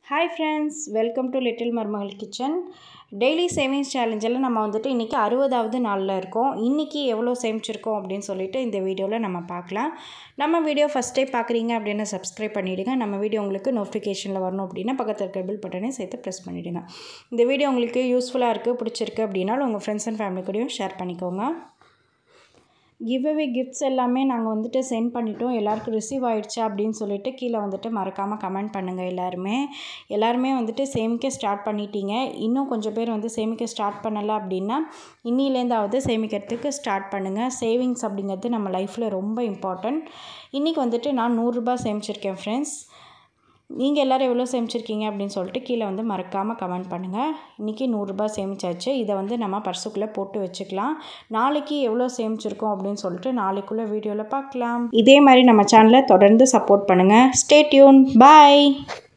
hi friends welcome to little Marumagal kitchen daily savings சேலஞ்சில் நம்ம வந்துட்டு இன்றைக்கி அறுபதாவது நாளில் இருக்கோம் இன்றைக்கி எவ்வளோ சேமிச்சிருக்கோம் அப்படின்னு சொல்லிட்டு இந்த வீடியோவில் நம்ம பார்க்கலாம் நம்ம வீடியோ ஃபஸ்ட் டைம் பார்க்குறீங்க அப்படின்னு சப்ஸ்கிரைப் பண்ணிவிடுங்க நம்ம வீடியோ உங்களுக்கு நோட்டிஃபிகேஷனில் வரணும் அப்படின்னா பக்கத்தில் இருக்க பில் பட்டனையும் சேர்த்து ப்ரெஸ் பண்ணிவிடுங்க இந்த வீடியோ உங்களுக்கு யூஸ்ஃபுல்லாக இருக்குது பிடிச்சிருக்கு அப்படின்னா உங்கள் ஃப்ரெண்ட்ஸ் அண்ட் ஃபேமிலி கூடயும் ஷேர் பண்ணிக்கோங்க கிவ்அவே கிஃப்ட்ஸ் எல்லாமே நாங்கள் வந்துட்டு சென்ட் பண்ணிட்டோம் எல்லாருக்கும் ரிசீவ் ஆகிடுச்சா அப்படின்னு சொல்லிட்டு கீழே வந்துட்டு மறக்காமல் கமெண்ட் பண்ணுங்கள் எல்லாருமே எல்லாருமே வந்துட்டு சேமிக்க ஸ்டார்ட் பண்ணிட்டீங்க இன்னும் கொஞ்சம் பேர் வந்து சேமிக்க ஸ்டார்ட் பண்ணலை அப்படின்னா இன்னிலேருந்தாவது சேமிக்கிறதுக்கு ஸ்டார்ட் பண்ணுங்கள் சேவிங்ஸ் அப்படிங்கிறது நம்ம லைஃப்பில் ரொம்ப இம்பார்ட்டண்ட் இன்றைக்கி வந்துட்டு நான் நூறுரூபா சேமிச்சிருக்கேன் ஃப்ரெண்ட்ஸ் நீங்கள் எல்லோரும் எவ்வளோ சேமிச்சிருக்கீங்க அப்படின்னு சொல்லிட்டு கீழே வந்து மறக்காமல் கமெண்ட் பண்ணுங்கள் இன்றைக்கி நூறுரூபா சேமிச்சாச்சு இதை வந்து நம்ம பர்சுக்குள்ளே போட்டு வச்சுக்கலாம் நாளைக்கு எவ்வளோ சேமிச்சிருக்கோம் அப்படின்னு சொல்லிட்டு நாளைக்குள்ளே வீடியோவில் பார்க்கலாம் இதே மாதிரி நம்ம சேனலை தொடர்ந்து சப்போர்ட் பண்ணுங்கள் ஸ்டே டியூன் பாய்